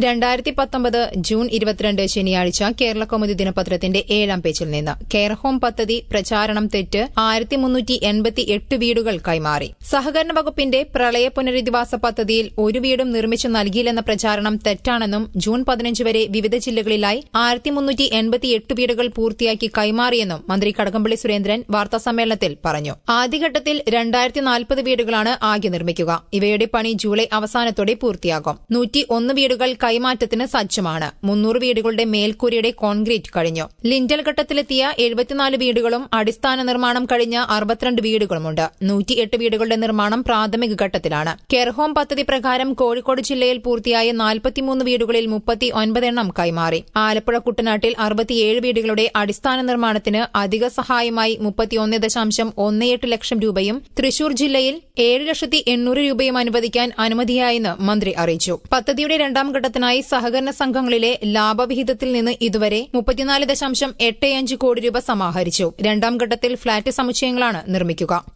രണ്ടായിരത്തി പത്തൊമ്പത് ജൂൺ ഇരുപത്തിരണ്ട് ശനിയാഴ്ച കേരള കൗമുദി ദിനപത്രത്തിന്റെ ഏഴാം പേജിൽ നിന്ന് കെയർ ഹോം പദ്ധതി പ്രചാരണം തെറ്റ് ആയിരത്തി മുന്നൂറ്റി എൺപത്തി എട്ട് വീടുകൾ കൈമാറി സഹകരണ വകുപ്പിന്റെ പ്രളയ പുനരധിവാസ പദ്ധതിയിൽ ഒരു വീടും നിർമ്മിച്ചു നൽകിയില്ലെന്ന പ്രചാരണം തെറ്റാണെന്നും ജൂൺ പതിനഞ്ച് വരെ വിവിധ ജില്ലകളിലായി ആയിരത്തി മുന്നൂറ്റി എൺപത്തിയെട്ട് വീടുകൾ പൂർത്തിയാക്കി കൈമാറിയെന്നും മന്ത്രി കടകംപള്ളി സുരേന്ദ്രൻ വാർത്താസമ്മേളനത്തിൽ പറഞ്ഞു ആദ്യഘട്ടത്തിൽ രണ്ടായിരത്തി നാൽപ്പത് വീടുകളാണ് ആകെ നിർമ്മിക്കുക ഇവയുടെ പണി ജൂലൈ അവസാനത്തോടെ പൂർത്തിയാകും നൂറ്റി ഒന്ന് വീടുകൾ കൈമാറ്റത്തിന് സജ്ജമാണ് മുന്നൂറ് വീടുകളുടെ മേൽക്കൂരയുടെ കോൺക്രീറ്റ് കഴിഞ്ഞു ലിൻഡൽ ഘട്ടത്തിലെത്തിയ എഴുപത്തിനാല് വീടുകളും അടിസ്ഥാന നിർമ്മാണം കഴിഞ്ഞ അറുപത്തിരണ്ട് വീടുകളുമുണ്ട് നൂറ്റിയെട്ട് വീടുകളുടെ നിർമ്മാണം പ്രാഥമിക ഘട്ടത്തിലാണ് കെയർഹോം പദ്ധതി പ്രകാരം കോഴിക്കോട് ജില്ലയിൽ പൂർത്തിയായ നാൽപ്പത്തിമൂന്ന് വീടുകളിൽ മുപ്പത്തി ഒൻപതെണ്ണം കൈമാറി ആലപ്പുഴ കുട്ടനാട്ടിൽ അറുപത്തിയേഴ് വീടുകളുടെ അടിസ്ഥാന നിർമ്മാണത്തിന് അധിക സഹായമായി മുപ്പത്തിയൊന്ന് ദശാംശം ഒന്ന് എട്ട് ലക്ഷം രൂപയും തൃശൂർ ജില്ലയിൽ ഏഴ് ലക്ഷത്തി എണ്ണൂറ് രൂപയും അനുവദിക്കാൻ അനുമതിയായെന്ന് മന്ത്രി അറിയിച്ചു പദ്ധതിയുടെ രണ്ടാം ഘട്ടത്തിനായി സഹകരണ സംഘങ്ങളിലെ ലാഭവിഹിതത്തിൽ നിന്ന് ഇതുവരെ മുപ്പത്തിനാല് ദശാംശം എട്ട് അഞ്ച് കോടി രൂപ സമാഹരിച്ചു രണ്ടാം ഘട്ടത്തിൽ ഫ്ളാറ്റ് സമുച്ചയങ്ങളാണ് നിർമ്മിക്കുക